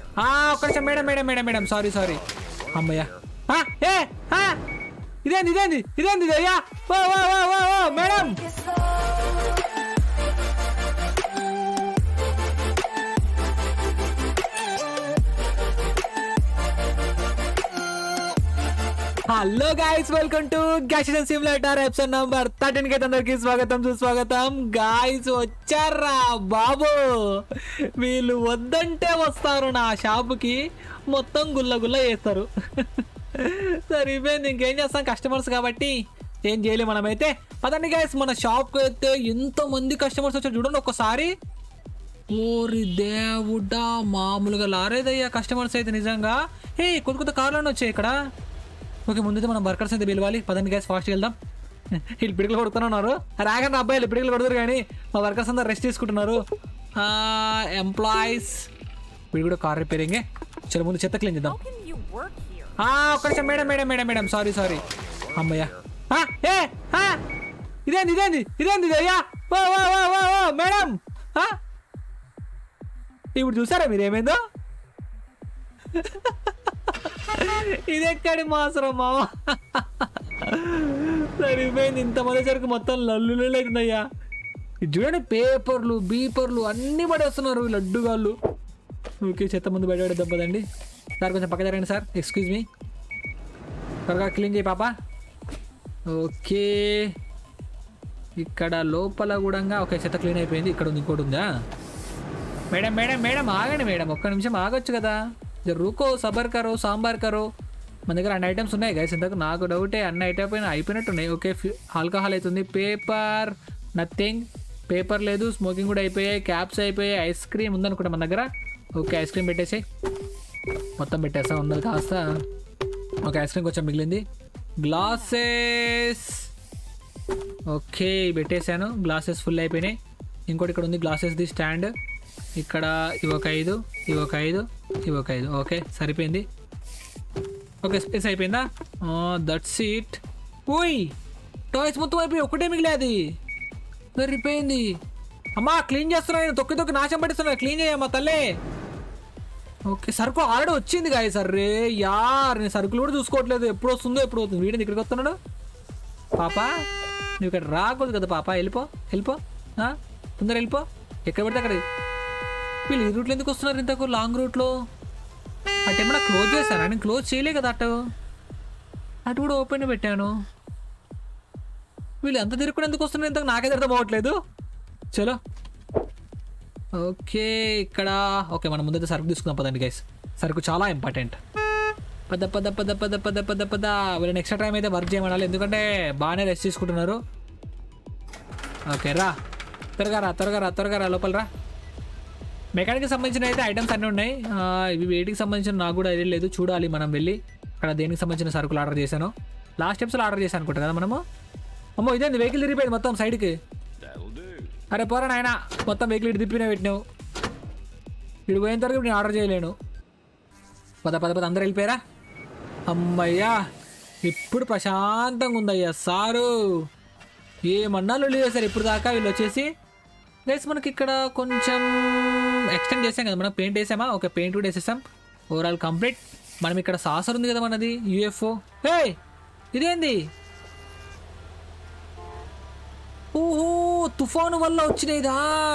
ఆ, ఒక్క నిమిషం madam madam madam madam sorry sorry అమ్మయ్యా ఆ, ఏ ఆ, ఇదేంది ఇదేంది ఇదేంది ఇది అయ్యా ఓ ఓ ఓ ఓ ఓ madam hello guys welcome to gas station simulator episode number thirteen కి అందరికి స్వాగతం సుస్వాగతం గాయస్ వచ్చారా బాబు వీళ్ళు వద్దంటే వస్తారు నా షాపుకి మొత్తం గుల్ల గుల్ల చేస్తారు సరిపోయింది ఇంకేం చేస్తాం కస్టమర్స్ కాబట్టి ఏం చేయలేం మనమైతే పదండి గైస్ మన షాప్కి అయితే ఎంతో మంది కస్టమర్స్ వచ్చారు చూడండి ఒక్కసారి ఓరి దేవుడా మామూలుగా లారేదయ్యా కస్టమర్స్ అయితే నిజంగా ఏ కొత్త కొత్త కార్లు వచ్చాయి ఇక్కడ ఓకే ముందైతే మనం వర్కర్స్ అయితే పిలవాలి పదండి గ్యాస్ ఫాస్ట్ వెళ్దాం వీళ్ళు పిడికలు కొడుతున్నారు రాగండి అబ్బాయిలు పిడికలు కొడుతారు కానీ మా వర్కర్స్ అందరు రెస్ట్ తీసుకుంటున్నారు ఎంప్లాయీస్ వీడు కూడా కార్ రిపేరింగే చలో ముందు చెత్త క్లీన్ చేద్దాం Can you work here? ఆ, ఒక్క నిమిషం madam madam madam madam sorry sorry అమ్మయ్యా ఆ, ఏ ఆ, ఇదేంది ఇదేంది ఇదేంది ఇది అయ్యా ఓ ఓ ఓ ఓ ఓ మేడం ఆ? ఇప్పుడు చూసారా మీరు ఏమైందో ఇది ఎక్కడి మాసరం మామ సరిపోయింది ఇంతమంది సరికి మొత్తం లల్లు అవుతుందయ్యా ఇది చూడండి పేపర్లు బీపర్లు అన్నీ పడేస్తున్నారు ఈ లడ్డుగాళ్ళు ఓకే చెత్త ముందు బయట పడేద్దాం పదండి సార్ కొంచెం పక్క జరగండి సార్ ఎక్స్క్యూజ్ మీ త్వరగా క్లీన్ చేయి పాప ఓకే ఇక్కడ లోపల కూడా ఓకే చెత్త క్లీన్ అయిపోయింది ఇక్కడ ఉంది ఇంకోటి ఉందా మేడం మేడం మేడం ఆగండి మేడం ఒక్క నిమిషం ఆగొచ్చు కదా జర రూకో సబర్ కరో సాంబార్ కరో మన దగ్గర అన్ని ఐటమ్స్ ఉన్నాయి గైస్ ఇంతకు నాకు డౌటే అన్ని ఐటమ్ అయినా అయిపోయినట్టున్నాయి ఓకే ఆల్కహాల్ అవుతుంది పేపర్ నథింగ్ పేపర్ లేదు స్మోకింగ్ కూడా అయిపోయాయి క్యాప్స్ అయిపోయాయి ఐస్ క్రీమ్ ఉందనుకుంటా మన దగ్గర ఓకే ఐస్ క్రీమ్ పెట్టేసాయి మొత్తం పెట్టేస్తా ఉన్నది కాస్త ఒక ఐస్ క్రీమ్ కొంచెం మిగిలింది గ్లాసెస్ ఓకే పెట్టేశాను గ్లాసెస్ ఫుల్ అయిపోయినాయి ఇంకోటి ఇక్కడ ఉంది గ్లాసెస్ది స్టాండ్ ఇక్కడ ఇవి ఒక ఐదు ఇవి ఒక ఐదు ఇవి ఒక ఐదు ఓకే సరిపోయింది ఓకే స్పేస్ అయిపోయిందా దట్స్ ఇట్ ఓయ్ టాయ్స్ మొత్తం అయిపోయి ఒకటే మిగిలేది సరిపోయింది అమ్మా క్లీన్ చేస్తున్నా నేను తొక్కి తొక్కి నాశం పట్టిస్తున్నా క్లీన్ చేయమ్మా తల్లే ఓకే సరుకు ఆల్రెడీ వచ్చింది గాయ సర్రే యార్ నేను సరుకులు కూడా చూసుకోవట్లేదు ఎప్పుడు వస్తుందో ఎప్పుడు వస్తుంది వీడిని ఇక్కడికి వస్తున్నాడు పాప నువ్వు ఇక్కడ రాకూడదు కదా పాప వెళ్ళిపో వెళ్ళిపో ఆ? తొందర వెళ్ళిపో ఎక్కడ పడితే అక్కడ వీళ్ళు ఈ రూట్లో ఎందుకు వస్తున్నారు ఇంతకు లాంగ్ రూట్లో అటు ఏమన్నా క్లోజ్ చేశాను నేను క్లోజ్ చేయలే కదా అటు అటు కూడా ఓపెన్ పెట్టాను వీళ్ళు ఎంత తిరుగుడు ఎందుకు వస్తున్నారు ఇంతకు నాకే అర్థం అవ్వట్లేదు చలో ఓకే ఇక్కడ ఓకే మనం ముందైతే సరుకు తీసుకుందాం పదండి గైస్ సరుకు చాలా ఇంపార్టెంట్ పద పద పద పద పద పద పద వీళ్ళని ఎక్స్ట్రా టైం అయితే వర్క్ చేయమనాలి ఎందుకంటే బాగానే రెస్ట్ తీసుకుంటున్నారు ఓకే రా త్వరగా రా త్వరగా రా త్వరగా రా లోపల రా మెకానిక్కి సంబంధించిన అయితే ఐటమ్స్ అన్నీ ఉన్నాయి ఆ, ఇవి వేటికి సంబంధించిన నాకు కూడా ఐడియా లేదు చూడాలి మనం వెళ్ళి అక్కడ దేనికి సంబంధించిన సరుకులు ఆర్డర్ చేశాను లాస్ట్ ఎపిసోడ్ ఆర్డర్ చేశాను అనుకుంటా కదా మనము అమ్మో ఇదేంది వెహికల్ తిరిగిపోయింది మొత్తం సైడ్కి అరే పోరా నాయన మొత్తం వెహికల్ ఇటు తిప్పినా పెట్టినావు ఇటు పోయిన తర్వాత నేను ఆర్డర్ చేయలేను పద పద పద అందరు వెళ్ళిపోయారా అమ్మయ్యా ఇప్పుడు ప్రశాంతంగా ఉందయ్యా సారు ఏమన్నా లొల్లి చేశారు ఇప్పుడు దాకా వీళ్ళు వచ్చేసి గైస్ మనకి ఇక్కడ కొంచెం ఎక్స్టెండ్ చేసాం కదా మనం పెయింట్ వేసామా ఓకే పెయింట్ కూడా వేసేసాం ఓవరాల్ కంప్లీట్ మనం ఇక్కడ సాసర్ ఉంది కదా మనది యూఎఫ్ఓ హే ఇదేంది ఓహో తుఫాను వల్ల వచ్చినాయిదా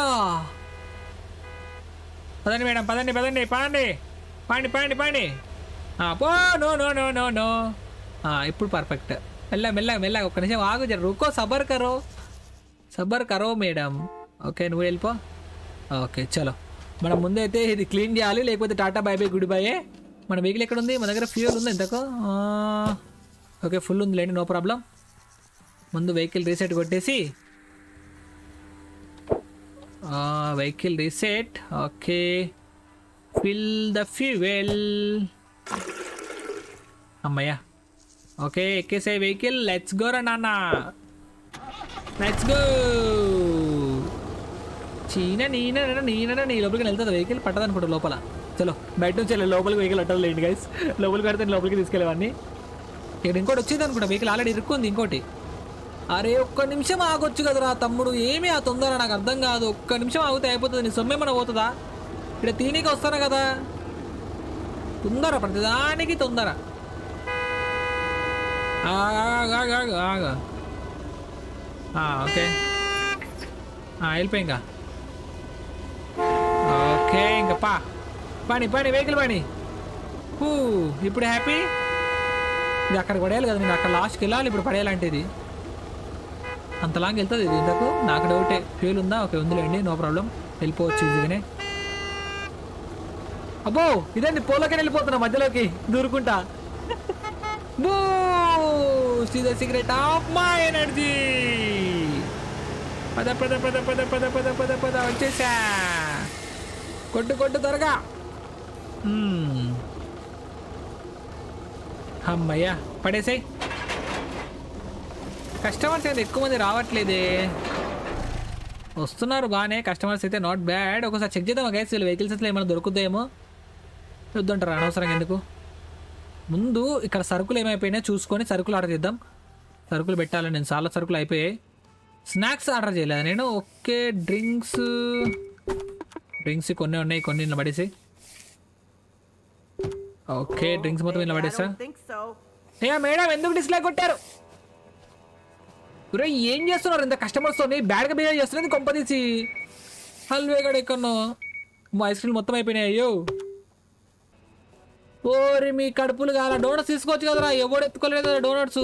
పదండి మేడం పదండి పదండి పదండి పండి పండి పండి ఆ, పో no no no no no ఆ, ఇప్పుడు పర్ఫెక్ట్ మెల్ల మెల్ల మెల్ల ఒక్క నిమిషం ఆగు జర రుకో సబర్ కరో సబర్ కరో మేడం ఓకే నువ్వు వెళ్ళిపో ఓకే చలో మనం ముందైతే ఇది క్లీన్ చేయాలి లేకపోతే టాటా బై బై గుడ్ బైయే మన వెహికల్ ఎక్కడ ఉంది మన దగ్గర ఫ్యూయల్ ఉంది ఇంతకు ఆ, ఓకే ఫుల్ ఉంది లేండి నో ప్రాబ్లం ముందు వెహికల్ రీసెట్ కొట్టేసి vehicle reset okay fill the fuel అమ్మయ్యా ఓకే ఎక్కేసే వెహికల్ లెట్స్ గో రా నాన్న లెట్స్ గో చీన నీన నీన నీ లోపలికి వెళ్తుంది వెహికల్ పట్టదు అనుకుంటా లోపల చలో బయట నుంచి వెళ్ళి లోపలికి వెహికల్ పట్టదు లేండి గైస్ లోపలికి పెడితే లోపలికి తీసుకెళ్ళేవాడిని ఇక్కడ ఇంకోటి వచ్చింది అనుకుంటా వెహికల్ ఆల్రెడీ ఇరుక్కుంది ఇంకోటి అరే ఒక్క నిమిషం ఆగొచ్చు కదరా తమ్ముడు ఏమి ఆ తొందర నాకు అర్థం కాదు ఒక్క నిమిషం ఆగితే అయిపోతుంది నీ సొమ్మేమన్నా పోతుందా ఇక్కడ తీనికి వస్తాను కదా తొందర ప్రతిదానికి తొందర ఆగు, ఆగు, ఆగు, ఆగు, ఆగు. ఆ, ఓకే ఆ, వెళ్ళిపోయి ఇంకా ఓకే ఇంకా పా పని పని వెహికల్ పని హూ, ఇప్పుడు హ్యాపీ ఇది అక్కడ పడేయాలి కదా నేను అక్కడ లాస్ట్కి వెళ్ళాలి ఇప్పుడు పడేయాలంటే అంత లాంగ్ వెళ్తుంది ఇది ఇంతకు నాకు డౌటే ఫ్యూల్ ఉందా ఓకే ఉందిలేండి నో ప్రాబ్లం వెళ్ళిపోవచ్చు ఈజీగానే అబ్బో ఇదండి పోలోకి వెళ్ళిపోతున్నా మధ్యలోకి దూరుకుంటా boo see the secret of my energy పద పద పద పద పద పద పద పద వచ్చేసా కొట్టు కొట్టు త్వరగా మ్మ్. అమ్మయ్యా పడేసాయి కస్టమర్స్ అయితే ఎక్కువ మంది రావట్లేదే వస్తున్నారు బాగానే కస్టమర్స్ అయితే నాట్ బ్యాడ్ ఒకసారి చెక్ చేద్దాం గైస్ వీళ్ళు వెహికల్స్ అసలు ఏమైనా దొరుకుతాయేమో వద్దంటారు అనవసరంగా ఎందుకు ముందు ఇక్కడ సరుకులు ఏమైపోయినాయో చూసుకొని సరుకులు ఆర్డర్ చేద్దాం సరుకులు పెట్టాలి నేను చాలా సరుకులు అయిపోయాయి స్నాక్స్ ఆర్డర్ చేయలేదు నేను ఓకే డ్రింక్స్ డ్రింక్స్ కొన్ని ఉన్నాయి కొన్ని ఇలా పడేసి ఓకే డ్రింక్స్ మొత్తం ఇలా Maybe I పడేసా don't think so. ఏ మేడం ఎందుకు డిస్లైక్ కొట్టారు ఒరేయ్, ఏం చేస్తున్నారు ఇంత కస్టమర్స్ తోని బ్యాడ్ గా బిహేవ్ చేస్తున్నది కొంపదీసి హల్వే గడ ఎక్కడో మా ఐస్ క్రీమ్ మొత్తం అయిపోయినాయి అయ్యో ఓరి మీ కడుపులు కాల డోనట్స్ తీసుకోవచ్చు కదరా ఎవడు ఎత్తుకోలేదు కదా డోనట్స్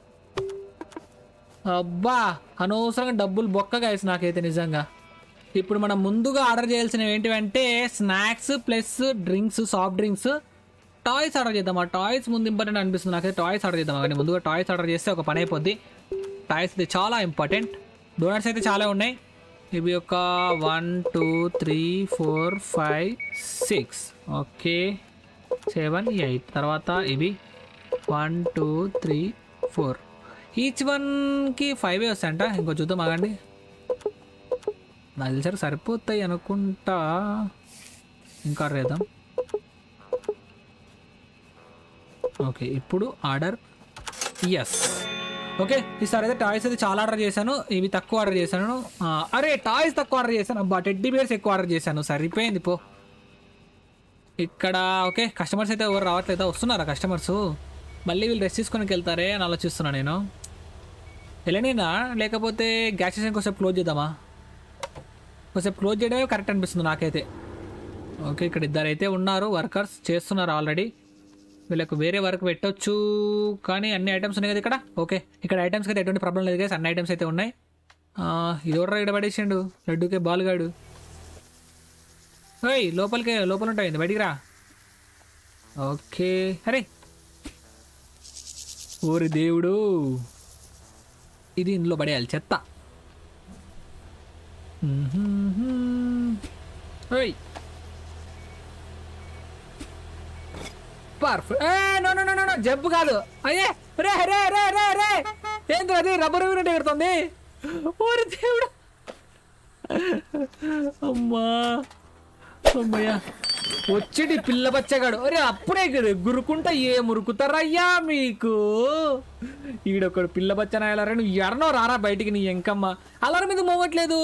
అబ్బా అనవసరంగా డబ్బులు బొక్క గాయస్ నాకైతే నిజంగా ఇప్పుడు మనం ముందుగా ఆర్డర్ చేయాల్సినవి ఏంటివంటే snacks plus drinks soft drinks toys order చేద్దాం ఆ టాయ్స్ ముందు ఇంపార్టెంట్ అనిపిస్తుంది నాకైతే టాయ్స్ ఆర్డర్ చేద్దాం కానీ ముందుగా టాయ్స్ ఆర్డర్ చేస్తే ఒక పని అయిపోద్ది టాయ్స్ అయితే చాలా ఇంపార్టెంట్ డోనట్స్ అయితే చాలా ఉన్నాయి ఇవి ఒక one two three four five six okay seven eight తర్వాత ఇవి one two three four each వన్కి ఫైవ్ వస్తాయంట ఇంకో చూద్దాం ఆగండి నాకు తెలిసారు సరిపోతాయి అనుకుంటా ఇంకా ఆర్డర్ చేద్దాం ఓకే ఇప్పుడు ఆర్డర్ ఎస్ ఓకే ఈసారి అయితే టాయ్స్ అయితే చాలా ఆర్డర్ చేశాను ఇవి తక్కువ ఆర్డర్ చేశాను ఆ, అరే టాయ్స్ తక్కువ ఆర్డర్ చేశాను అబ్బా టెడ్డీ బేర్స్ ఎక్కువ ఆర్డర్ చేశాను సరిపోయింది పో ఇక్కడ ఓకే కస్టమర్స్ అయితే ఎవరు రావట్లేదా వస్తున్నారా కస్టమర్స్ మళ్ళీ వీళ్ళు రెస్ట్ తీసుకొని వెళ్తారే అని ఆలోచిస్తున్నా నేను వెళ్ళనేనా లేకపోతే గ్యాస్ స్టేషన్ కొంచెం క్లోజ్ చేద్దామా కొంచెం క్లోజ్ చేయడమే కరెక్ట్ అనిపిస్తుంది నాకైతే ఓకే ఇక్కడ ఇద్దరు అయితే ఉన్నారు వర్కర్స్ చేస్తున్నారు ఆల్రెడీ వీళ్ళకు వేరే వర్క్ పెట్టొచ్చు కానీ అన్ని ఐటమ్స్ ఉన్నాయి కదా ఇక్కడ ఓకే ఇక్కడ ఐటమ్స్కి అయితే ఎటువంటి ప్రాబ్లం లేదు కదా అన్ని ఐటమ్స్ అయితే ఉన్నాయి ఆ, ఇది ఎవరు ఇక్కడ పడేసిండు లడ్డుకే బాలుగాడు ఓయ్ లోపలికి లోపల ఉంటాయి బయటికి రా ఓకే అరే ఓరి దేవుడు ఇది ఇందులో పడేయాలి చెత్త ఓయ్ పర్ఫెక్ట్ ఏ no no no no no jump కాదు అయ్యే రే రే రే రే రే ఏంటి అది రబ్బర్ వినట్టు ఎగురుతుంది ఓరి దేవుడు అమ్మా అమ్మయ్యా వచ్చిటి పిల్ల బచ్చగాడు అరే అప్పుడే కదా గురుకుంటా ఏ మురుకుతారయ్యా మీకు ఈడొకడు పిల్ల బచ్చన వెళ్ళారా నువ్వు ఎడనో రారా బయటికి నీ ఎంకమ్మ అలారం మీద మోగట్లేదు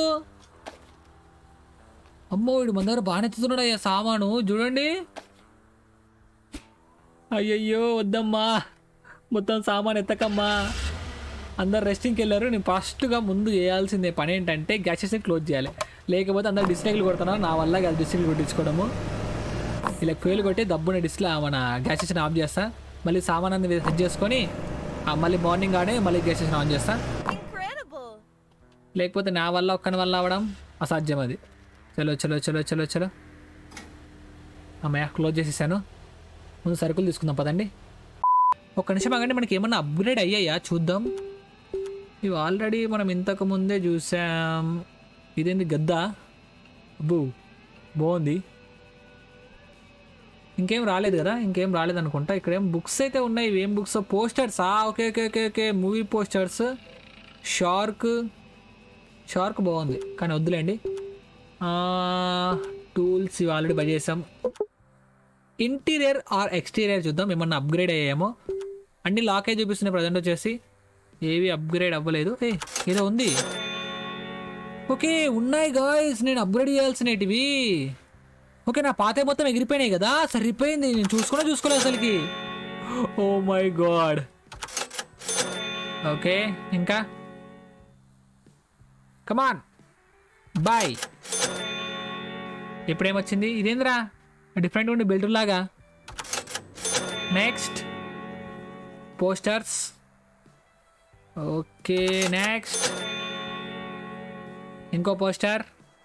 అమ్మో వీడు మన దగ్గర బాగానే ఎత్తుతున్నాడు అయ్యా సామాను చూడండి అయ్యయ్యో వద్దమ్మా మొత్తం సామాన్ ఎత్తకమ్మా అందరు రెస్టింగ్కి వెళ్ళారు నేను ఫస్ట్గా ముందు చేయాల్సిందే పని ఏంటంటే గ్యాస్ స్టేషన్ క్లోజ్ చేయాలి లేకపోతే అందరు డిస్లైక్లు కొడుతున్నారు నా వల్ల కాదు డిస్లైక్లు కొట్టించుకోవడము ఇలా ఫెయిల్ కొట్టి దబ్బున డిస్ప్లే మన గ్యాస్ స్టేషన్ ఆఫ్ చేస్తా మళ్ళీ సామాన్ అన్ని సెట్ చేసుకొని ఆ, మళ్ళీ మార్నింగ్ ఆడే మళ్ళీ గ్యాస్ స్టేషన్ ఆన్ చేస్తా Incredible! లేకపోతే నా వల్ల ఒక్కని వల్ల అవ్వడం అసాధ్యం అది చలో చలో చలో చలో చలో అమ్మయ్య క్లోజ్ చేసేసాను ముందు సరుకులు తీసుకుందాం పదండి ఒక్క నిమిషం ఆగండి మనకి ఏమన్నా అప్గ్రేడ్ అయ్యాయా చూద్దాం ఇవి ఆల్రెడీ మనం ఇంతకు ముందే చూసాం ఇదేంది గద్ద అబ్బో బాగుంది ఇంకేం రాలేదు కదా ఇంకేం రాలేదు అనుకుంటా ఇక్కడ ఏం బుక్స్ అయితే ఉన్నాయి ఇవి ఏం books posters okay okay okay okay movie posters shark shark బాగుంది కానీ వద్దులేండి టూల్స్ ఇవి ఆల్రెడీ బై చేసాం ఇంటీరియర్ ఆర్ ఎక్స్టీరియర్ చూద్దాం ఏమన్నా అప్గ్రేడ్ అయ్యాయేమో అన్ని లాకే చూపిస్తున్నాయి ప్రజెంట్ వచ్చేసి ఏవి అప్గ్రేడ్ అవ్వలేదు ఏ ఏదో ఉంది ఓకే ఉన్నాయి గాయస్ నేను అప్గ్రేడ్ చేయాల్సినవి ఓకే నా పాత మొత్తం ఎగిరిపోయినాయి కదా సరిపోయింది నేను చూసుకున్నా చూసుకోలేదు అసలుకి ఓ మై గాడ్ ఓకే ఇంకా కమాన్ బాయ్ ఇప్పుడేమొచ్చింది ఇదేంద్రా డిఫరెంట్ ఉండి బిల్డర్ లాగా నెక్స్ట్ పోస్టర్స్ ఓకే నెక్స్ట్ ఇంకో పోస్టర్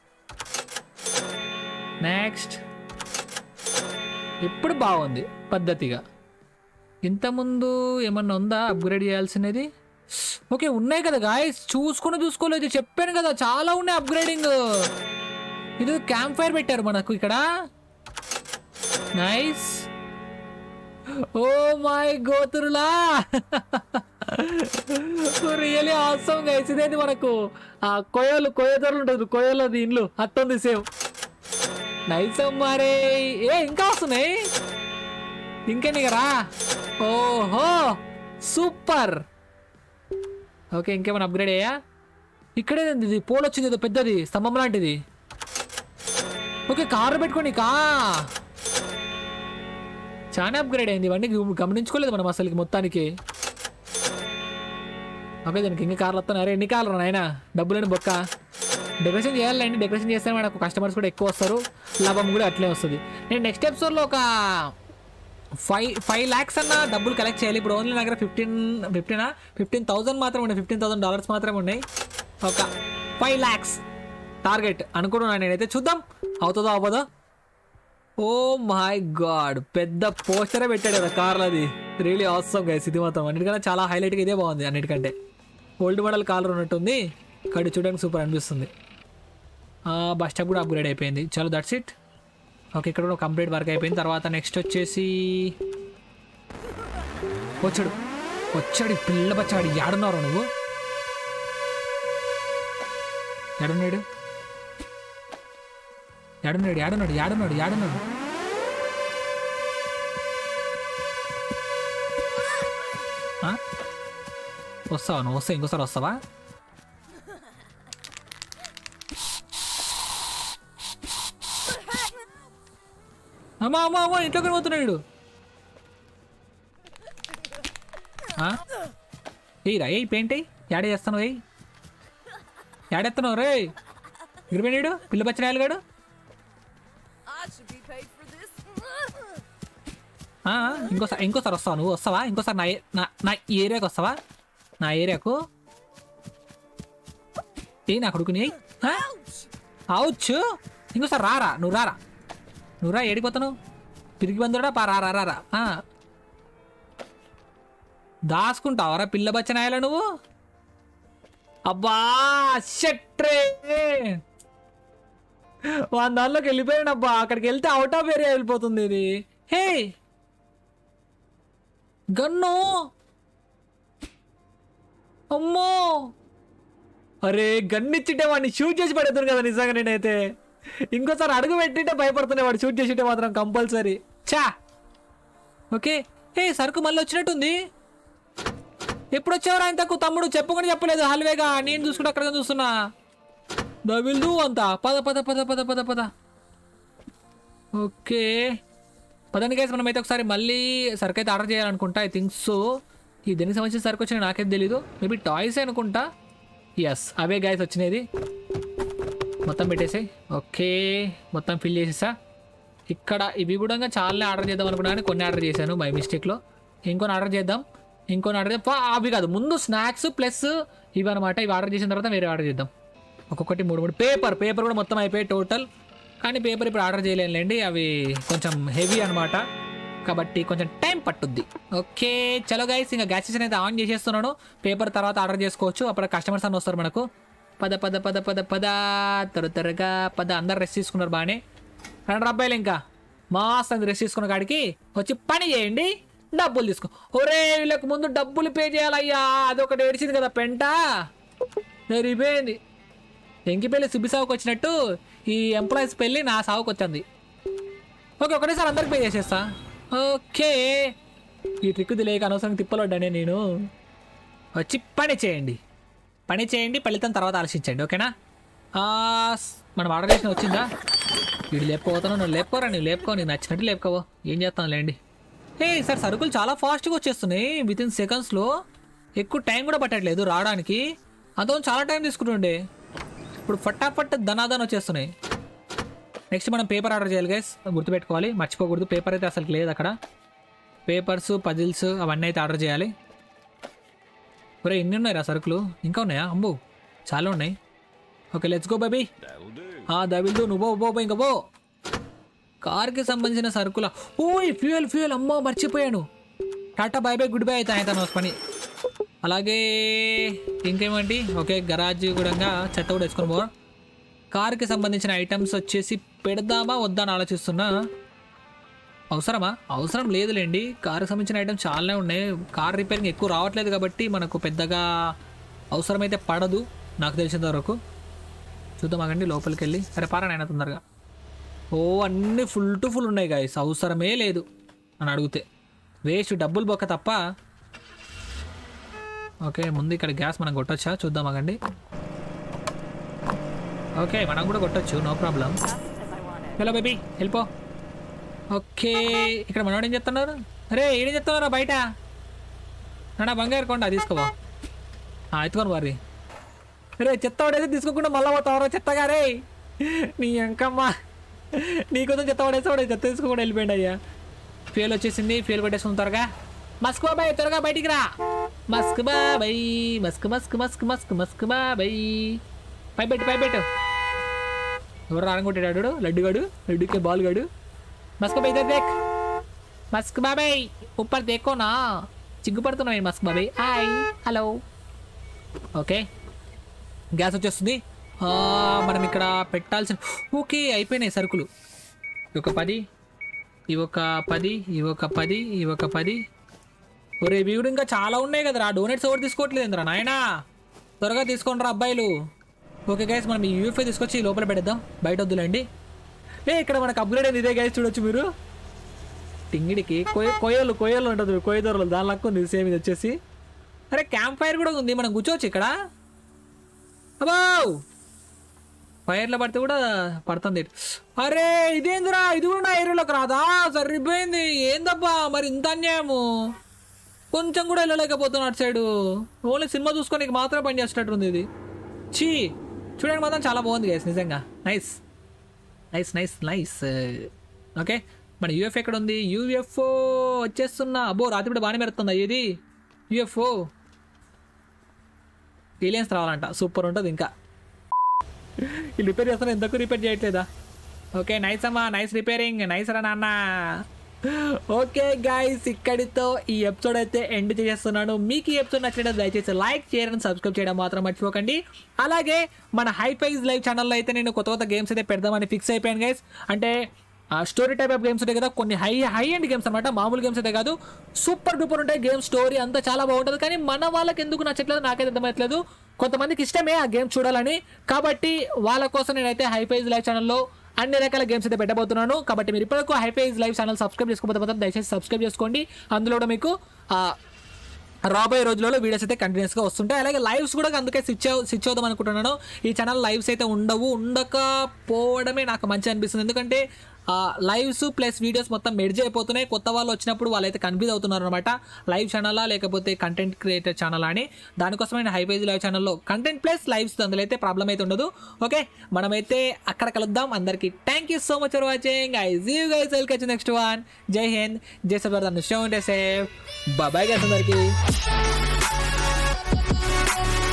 నెక్స్ట్ ఇప్పుడు బాగుంది పద్ధతిగా ఇంతకుముందు ఏమన్నా ఉందా అప్గ్రేడ్ చేయాల్సినది ఓకే ఉన్నాయి కదా గాయస్ చూసుకుని చూసుకోలేదు చెప్పాను కదా చాలా ఉన్నాయి అప్గ్రేడింగ్ ఇది క్యాంప్ ఫైర్ పెట్టారు మనకు ఇక్కడ నైస్ ఓ మై గోతురులా రియలీ అవసరం గైస్ ఇదేంటి మనకు ఆ కొయ్యలు కొయ్యదొరలు ఉంటుంది కొయ్యలది ఇండ్లు అట్టుంది సేమ్ నైస్ మరే ఏ ఇంకా వస్తున్నాయి ఇంకెన్ని రా ఓహో సూపర్ ఓకే ఇంకేమైనా అప్గ్రేడ్ అయ్యా ఇక్కడే ఇది పోల్ వచ్చింది ఏదో పెద్దది స్తంభం లాంటిది ఓకే కారు పెట్టుకోండి కా చాలా అప్గ్రేడ్ అయింది ఇవన్నీ గమ- గమనించుకోలేదు మనం అసలుకి మొత్తానికి ఓకే దానికి ఇంకా కార్లు వస్తాను అరే ఎన్ని కార్లు నాయన డబ్బులేని బొక్క డెకరేషన్ చేయాలండి డెకరేషన్ చేస్తే మనకు కస్టమర్స్ కూడా ఎక్కువ వస్తారు లాభం కూడా అట్లే వస్తుంది నేను నెక్స్ట్ ఎపిసోడ్లో ఒక ఫైవ్ ఫైవ్ ల్యాక్స్ అన్న డబ్బులు కలెక్ట్ చేయాలి ఇప్పుడు ఓన్లీ నా దగ్గర ఫిఫ్టీన్ ఫిఫ్టీనా ఫిఫ్టీన్ థౌసండ్ మాత్రం ఉన్నాయి ఫిఫ్టీన్ థౌసండ్ డాలర్స్ మాత్రమే ఉన్నాయి ఒక ఫైవ్ ల్యాక్స్ టార్గెట్ అనుకుంటున్నాను నేనైతే చూద్దాం అవుతుందో అవ్వదో ఓ మై గాడ్ పెద్ద పోస్టరే పెట్టాడు కదా కార్లో అది రియలీ అవసరం గైస్ ఇది మాత్రం అన్నిటికన్నా చాలా హైలైట్గా ఇదే బాగుంది అన్నిటికంటే ఓల్డ్ మోడల్ కాలర్ ఉన్నట్టుంది కడి చూడడానికి సూపర్ అనిపిస్తుంది బస్ స్టాప్ కూడా అప్గ్రేడ్ అయిపోయింది చలో దట్స్ ఇట్ ఓకే ఇక్కడ కూడా కంప్లీట్ వర్క్ అయిపోయింది తర్వాత నెక్స్ట్ వచ్చేసి వచ్చాడు వచ్చాడు ఈ పిల్ల బచ్చాడు ఏడున్నారు నువ్వు ఎడున్నాడు ఏడున్నాడు ఏడున్నాడు ఏడున్నాడు ఏడున్నాడు ఆ? వస్తావా నువ్వు వస్తా ఇంకోసారి వస్తావా అమ్మా అమ్మా అమ్మా ఇంట్లోకి పోతున్నాడు ఏయిరా ఏ పెయింట్ అయ్యి యాడే చేస్తాను ఏయ్ యాడెత్తున్నావు రే ఇరిపోయినాడు పిల్ల బచ్చనాయాలు గాడు I should be paid for this. ఆ, ఇంకోసారి ఇంకోసారి వస్తావా నువ్వు వస్తావా ఇంకోసారి నా ఏ- నా నా ఈ ఏరియాకి వస్తావా నా ఏరియాకు ఏ నా కొడుకుని ఏయ్. ఆ? అవచ్చు ఇంకోసారి రారా నువ్వు రారా నువ్వు రా ఏడిపోతాను తిరిగి బందుడా పా రా రా రా రా ఆ. దాచుకుంటావరా పిల్ల బచ్చనాయాల నువ్వు అబ్బా షట్రే వాని దానిలోకి వెళ్ళిపోయాడు అబ్బా అక్కడికి వెళ్తే అవుట్ ఆఫ్ ఏరియా వెళ్ళిపోతుంది ఇది హే గన్ను అమ్మో అరే గన్ను ఇచ్చింటే వాడిని షూట్ చేసి పడేద్దాను కదా నిజంగా నేనైతే ఇంకోసారి అడుగు పెట్టింటే భయపడుతున్నా వాడు షూట్ చేసింటే మాత్రం కంపల్సరీ చా ఓకే ఏ సరుకు మళ్ళీ వచ్చినట్టుంది ఎప్పుడు వచ్చేవారు ఆయన తక్కువ తమ్ముడు చెప్పకుండా చెప్పలేదు హల్వేగా నేను చూసుకుంటే అక్కడ చూస్తున్నా దవిల్దు అంత పద పద పద పద పద పద ఓకే పదండి గైస్ మనం అయితే ఒకసారి మళ్ళీ సరుకు అయితే ఆర్డర్ చేయాలనుకుంటా ఐ థింక్ సో ఈ దీనికి సంబంధించిన సరుకు వచ్చిన నాకైతే తెలీదు మేబీ టాయ్స్ అనుకుంటా ఎస్ అవే గైస్ వచ్చినది మొత్తం పెట్టేసాయి ఓకే మొత్తం ఫిల్ చేసేసా ఇక్కడ ఇవి కూడా చాలా ఆర్డర్ చేద్దాం అనుకున్నా కానీ కొన్ని ఆర్డర్ చేశాను బై మిస్టేక్లో ఇంకొని ఆర్డర్ చేద్దాం ఇంకొని ఆర్డర్ చేద్దాం పా, అవి కాదు ముందు స్నాక్స్ ప్లస్ ఇవి అనమాట ఇవి ఆర్డర్ చేసిన తర్వాత వేరే ఆర్డర్ చేద్దాం ఒక్కొక్కటి మూడు మూడు పేపర్ పేపర్ కూడా మొత్తం అయిపోయి టోటల్ కానీ పేపర్ ఇప్పుడు ఆర్డర్ చేయలేనులేండి అవి కొంచెం హెవీ అనమాట కాబట్టి కొంచెం టైం పట్టుద్ది ఓకే చలో గైస్ ఇంకా గ్యాస్ స్టేషన్ అయితే ఆన్ చేసేస్తున్నాను పేపర్ తర్వాత ఆర్డర్ చేసుకోవచ్చు అప్పుడు కస్టమర్స్ అన్న వస్తారు మనకు పద పద పద పద పద త్వర త్వరగా పద అందరు రెస్ట్ తీసుకున్నారు బాగానే రెండు అబ్బాయిలు ఇంకా మాస్ అంది రెస్ట్ తీసుకున్న కాడికి వచ్చి పని చేయండి డబ్బులు తీసుకో ఒరే వీళ్ళకి ముందు డబ్బులు పే చేయాలయ్యా అదొకటి ఏడిచింది కదా పెంట సరిపోయింది ఎంకి పెళ్ళి సుబ్బి సావుకు వచ్చినట్టు ఈ ఎంప్లాయీస్ పెళ్ళి నా సావుకు వచ్చింది ఓకే ఒకటేసారి అందరికి పే చేసేస్తా ఓకే ఈ ట్రిక్ తెలియక అనవసరంగా తిప్పలొడ్డానే నేను వచ్చి పని చేయండి పని చేయండి ఫలితం తర్వాత ఆలోచించండి ఓకేనా ఆ, స్- మనం ఆర్డర్ చేసిన వచ్చిందా వీడు లేపుకోపోతాను నువ్వు లేపుకోరా నువ్వు లేపుకో నీకు నచ్చినట్టు లేపుకోవో ఏం చేస్తాను లేండి ఏ సార్ సరుకులు చాలా ఫాస్ట్గా వచ్చేస్తున్నాయి విత్ ఇన్ సెకండ్స్లో ఎక్కువ టైం కూడా పట్టట్లేదు రావడానికి అంతకు చాలా టైం తీసుకుంటుండే ఇప్పుడు ఫటాఫట్ ధనాధన్ వచ్చేస్తున్నాయి నెక్స్ట్ మనం పేపర్ ఆర్డర్ చేయాలి గైస్ గుర్తుపెట్టుకోవాలి మర్చిపోకూడదు పేపర్ అయితే అసలు లేదు అక్కడ పేపర్స్ పజిల్స్ అవన్నీ అయితే ఆర్డర్ చేయాలి ఒరే ఎన్ని ఉన్నాయి రా సరుకులు ఇంకా ఉన్నాయా అంబు చాలా ఉన్నాయి ఓకే లెట్స్ గో బేబీ దవిల్దు నువ్వు బో బో ఇంకా బో కార్కి సంబంధించిన సరుకుల ఓయ్ ఫ్యూయల్ ఫ్యూయల్ అమ్మో మర్చిపోయాను టాటా బై బై గుడ్ బై అయితే ఆయన తన పని అలాగే ఇంకేమండి ఓకే గరాజ్ కూడా చెత్త కూడా వేసుకొని పో కార్కి సంబంధించిన ఐటమ్స్ వచ్చేసి పెడదామా వద్దా అని ఆలోచిస్తున్నా అవసరమా అవసరం లేదులేండి కార్కి సంబంధించిన ఐటమ్స్ చాలానే ఉన్నాయి కార్ రిపేరింగ్ ఎక్కువ రావట్లేదు కాబట్టి మనకు పెద్దగా అవసరమైతే పడదు నాకు తెలిసినంత వరకు చూద్దాం ఆగండి లోపలికి వెళ్ళి సరే పారా నాయన తొందరగా ఓ అన్నీ ఫుల్ టు ఫుల్ ఉన్నాయి గాయస్ అవసరమే లేదు అని అడిగితే వేస్ట్ డబ్బులు బొక్క తప్ప ఓకే ముందు ఇక్కడ గ్యాస్ మనం కొట్టొచ్చా చూద్దాం ఆగండి ఓకే మనం కూడా కొట్టొచ్చు నో ప్రాబ్లం హలో బేబీ వెళ్ళిపో ఓకే ఇక్కడ మనవాడు ఏం చెప్తున్నారు అరే ఏం చెప్తున్నారా బయట నా బంగారు కొండ తీసుకోవా ఎత్తుకొని మరి రే చెత్త పడేసి తీసుకోకుండా మళ్ళీ పోతావరా చెత్తగా రే నీ అంకమ్మ నీకోసం చెత్త పడేసి వాడు చెత్త తీసుకోకుండా వెళ్ళిపోయింది అయ్యా ఫ్యూల్ వచ్చేసింది ఫ్యూల్ పెట్టేసుకున్న త్వరగా మస్క్ బాబాయ్ త్వరగా బయటికి రా మస్క్ బాబాయ్ mask mask mask mask mask బాబాయ్ పై పెట్టు పై పెట్టు ఎవరు రానుకుంటాడు లడ్డుగాడు లడ్డుకే బాల్ గాడు మస్క్ బాబాయ్ ఇద్దరు దేక్ మస్క్ బాబాయ్ ఉప్పర్ దేకోనా చిగ్గుపడుతున్నాయి మస్క్ బాబాయ్ హాయ్ హలో ఓకే గ్యాస్ వచ్చేస్తుంది ఆ, మనం ఇక్కడ పెట్టాల్సిన ఓకే అయిపోయినాయి సరుకులు ఒక పది ఇవి ఒక పది ఇవి ఒక పది ఇవి ఒక పది ఒరే ఇవి కూడా ఇంకా చాలా ఉన్నాయి కదరా డోనెట్స్ ఎవరు తీసుకోవట్లేదు రా నాయనా త్వరగా తీసుకోండి రా అబ్బాయిలు ఓకే గైస్ మనం ఈ యూఎఫ్ఐ తీసుకొచ్చి లోపల పెడదాం బయట వద్దులేండి ఏ ఇక్కడ మనకు అప్గ్రేడ్ అయింది ఇదే గైస్ చూడొచ్చు మీరు టింగిడికి కొయ్య కొయ్యలు కొయ్యలు ఉంటుంది కొయ్యదొరలు దాని లెక్క ఉంది సేమ్ ఇది వచ్చేసి అరే క్యాంప్ ఫైర్ కూడా ఉంది మనం కూర్చోవచ్చు ఇక్కడ అబ్బో ఫైర్లో పడితే కూడా పడుతుంది అరే ఇదేందిరా ఇది కూడా నా ఏరియాలోకి రాదా సరిపోయింది ఏందబ్బా మరి ఇంత అన్యాయము కొంచెం కూడా వెళ్ళలేకపోతున్నా అటు సైడు ఓన్లీ సినిమా చూసుకోనికి మాత్రమే పని చేసేటట్టుంది ఇది చీ చూడడానికి మాత్రం చాలా బాగుంది గైస్ నిజంగా nice nice nice nice okay మన యూఎఫ్ ఎక్కడ ఉంది యూఎఫ్ఓ వచ్చేస్తున్నా అబ్బో రాత్రి కూడా బాగానే మెరుతుంది ఇది యూఎఫ్ఓ ఏలియన్స్ రావాలంట సూపర్ ఉంటుంది ఇంకా వీళ్ళు రిపేర్ చేస్తాను ఎంతకు రిపేర్ చేయట్లేదా ఓకే నైస్ అమ్మా నైస్ రిపేరింగ్ నైస్ రా నాన్న ఓకే గైస్ ఇక్కడితో ఈ ఎపిసోడ్ అయితే ఎండ్ చేస్తున్నాను మీకు ఈ ఎపిసోడ్ నచ్చినట్టు దయచేసి లైక్ షేర్ అండ్ సబ్స్క్రైబ్ చేయడం మాత్రం మర్చిపోకండి అలాగే మన హైఫైజ్ లైవ్ ఛానల్లో అయితే నేను కొత్త కొత్త గేమ్స్ అయితే పెడదామని ఫిక్స్ అయిపోయాను గైస్ అంటే స్టోరీ టైప్ ఆఫ్ గేమ్స్ ఉంటాయి కదా కొన్ని హై హై అండ్ గేమ్స్ అనమాట మామూలు గేమ్స్ అయితే కాదు సూపర్ డూపర్ ఉంటాయి గేమ్ స్టోరీ అంతా చాలా బాగుంటుంది కానీ మన వాళ్ళకి ఎందుకు నచ్చట్లేదు నాకైతే అర్థమవుతలేదు కొంతమందికి ఇష్టమే ఆ గేమ్ చూడాలని కాబట్టి వాళ్ళ కోసం నేనైతే హైఫైజ్ లైవ్ ఛానల్లో అన్ని రకాల గేమ్స్ అయితే పెట్టబోతున్నాను కాబట్టి మీరు ఇప్పటివరకు హైఫైజ్ లైవ్ ఛానల్ సబ్స్క్రైబ్ చేసుకోకపోతే మాత్రం దయచేసి సబ్స్క్రైబ్ చేసుకోండి అందులో కూడా మీకు ఆ, రాబోయే రోజులలో వీడియోస్ అయితే కంటిన్యూస్గా వస్తుంటాయి అలాగే లైవ్స్ కూడా అందుకే స్విచ్ స్విచ్ అవుదాం అనుకుంటున్నాను ఈ ఛానల్ లైవ్స్ అయితే ఉండవు ఉండకపోవడమే నాకు మంచి అనిపిస్తుంది ఎందుకంటే లైవ్స్ ప్లస్ వీడియోస్ మొత్తం మెర్జ్ అయిపోతున్నాయి కొత్త వాళ్ళు వచ్చినప్పుడు వాళ్ళైతే కన్ఫ్యూజ్ అవుతున్నారు అనమాట లైవ్ ఛానలా లేకపోతే కంటెంట్ క్రియేటర్ ఛానల్ అని దానికోసమే నేను హైపేజ్ లైవ్ ఛానల్లో కంటెంట్ ప్లస్ లైవ్స్ అందులో అయితే ప్రాబ్లం అయితే ఉండదు ఓకే మనమైతే అక్కడ కలుద్దాం అందరికీ thank you so much for watching ఐ జీ గైస్ వెల్కమ్ నెక్స్ట్ వన్ జై హింద్ జై సర్దార్ షో ఉంటే సేఫ్ బాబాయ్ గైస్ అందరికీ